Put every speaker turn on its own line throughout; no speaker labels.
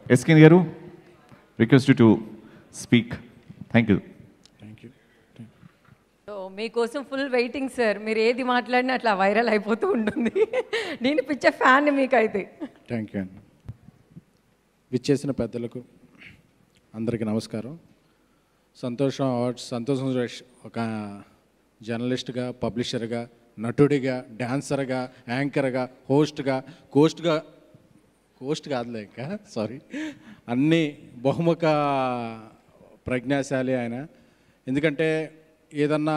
ఎస్కిన్ గారు request to speak thank you
thank you
so మీకోసం full waiting sir మీరు ఏది మాట్లాడినా అట్లా వైరల్ అయిపోతూ ఉంటుంది నేను పిచ్చే ఫ్యాన్ మీకైతే
థ్యాంక్ యూ అండి విచ్చేసిన పెద్దలకు అందరికీ నమస్కారం సంతోషం అవార్డ్స్ సంతోషం సురేష్ ఒక జర్నలిస్ట్గా పబ్లిషర్గా నటుడిగా డాన్సర్గా యాంకర్గా హోస్ట్గా కోస్ట్గా కోస్ట్ కాదులే ఇంకా సారీ అన్ని బహుముఖ ప్రజ్ఞాశాలి ఆయన ఎందుకంటే ఏదన్నా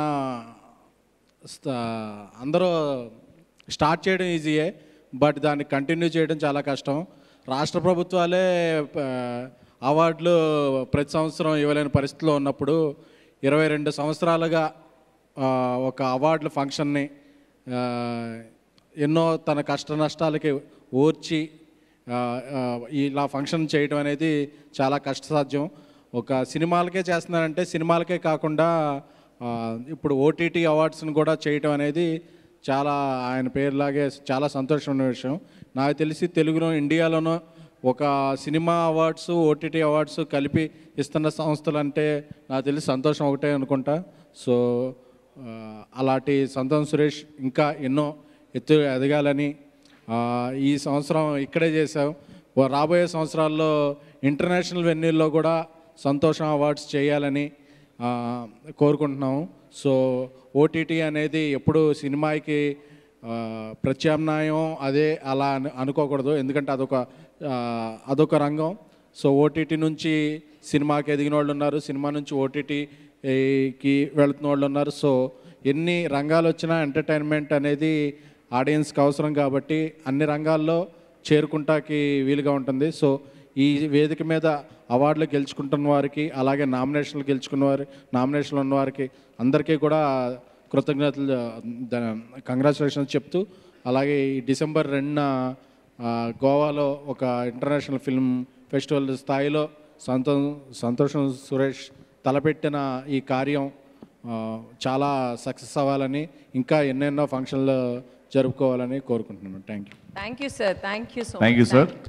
స్త- అందరూ స్టార్ట్ చేయడం ఈజీయే బట్ దాన్ని కంటిన్యూ చేయడం చాలా కష్టం రాష్ట్ర ప్రభుత్వాలే ప- అవార్డులు ప్రతి సంవత్సరం ఇవ్వలేని పరిస్థితిలో ఉన్నప్పుడు ఇరవై రెండు సంవత్సరాలుగా ఆ, ఒక అవార్డుల ఫంక్షన్ని ఆ, ఎన్నో తన కష్ట నష్టాలకి ఓర్చి ఆ, ఆ, ఇలా ఫంక్షన్ చేయడం అనేది చాలా కష్టసాధ్యం ఒక సినిమాలకే చేస్తున్నారంటే సినిమాలకే కాకుండా ఆ, ఇప్పుడు ఓటీటీ అవార్డ్స్ని కూడా చేయటం అనేది చాలా ఆయన పేరులాగే చాలా సంతోషమైన విషయం నాకు తెలిసి తెలుగులో ఇండియాలోనూ ఒక సినిమా అవార్డ్స్ ఓటీటీ అవార్డ్స్ కలిపి ఇస్తున్న సంస్థలు అంటే నాకు తెలిసి సంతోషం ఒకటే అనుకుంటా సో ఆ, అలాంటి సంతోష్ సురేష్ ఇంకా ఎన్నో ఎత్తు ఎదగాలని ఆ, ఈ సంవత్సరం ఇక్కడే చేసాం ఓ రాబోయే సంవత్సరాల్లో ఇంటర్నేషనల్ వెన్యూల్లో కూడా సంతోషం అవార్డ్స్ చేయాలని ఆ, కోరుకుంటున్నాము సో ఓటీటీ అనేది ఎప్పుడు సినిమాకి ఆ, ప్రత్యామ్నాయం అదే అలా అను అనుకోకూడదు ఎందుకంటే అదొక ఆ, అదొక రంగం సో ఓటీటీ నుంచి సినిమాకి ఎదిగిన వాళ్ళు ఉన్నారు సినిమా నుంచి ఓటీటీకి వెళుతున్న వాళ్ళు ఉన్నారు సో ఎన్ని రంగాలు వచ్చినా ఎంటర్టైన్మెంట్ అనేది ఆడియన్స్కి అవసరం కాబట్టి అన్ని రంగాల్లో చేరుకుంటాకి వీలుగా ఉంటుంది సో ఈ వేదిక మీద అవార్డులు గెలుచుకుంటున్న వారికి అలాగే నామినేషన్లు గెలుచుకున్న వారి నామినేషన్లు ఉన్న వారికి అందరికీ కూడా కృతజ్ఞతలు కంగ్రాచులేషన్స్ చెప్తూ అలాగే ఈ డిసెంబర్ రెండున ఆ, గోవాలో ఒక ఇంటర్నేషనల్ ఫిల్మ్ ఫెస్టివల్ స్థాయిలో సంతో సంతోషం సురేష్ తలపెట్టిన ఈ కార్యం ఆ, చాలా సక్సెస్ అవ్వాలని ఇంకా ఎన్నెన్నో ఫంక్షన్లు జరుపుకోవాలని కోరుకుంటున్నాను thank you
thank you sir thank you so
thank you sir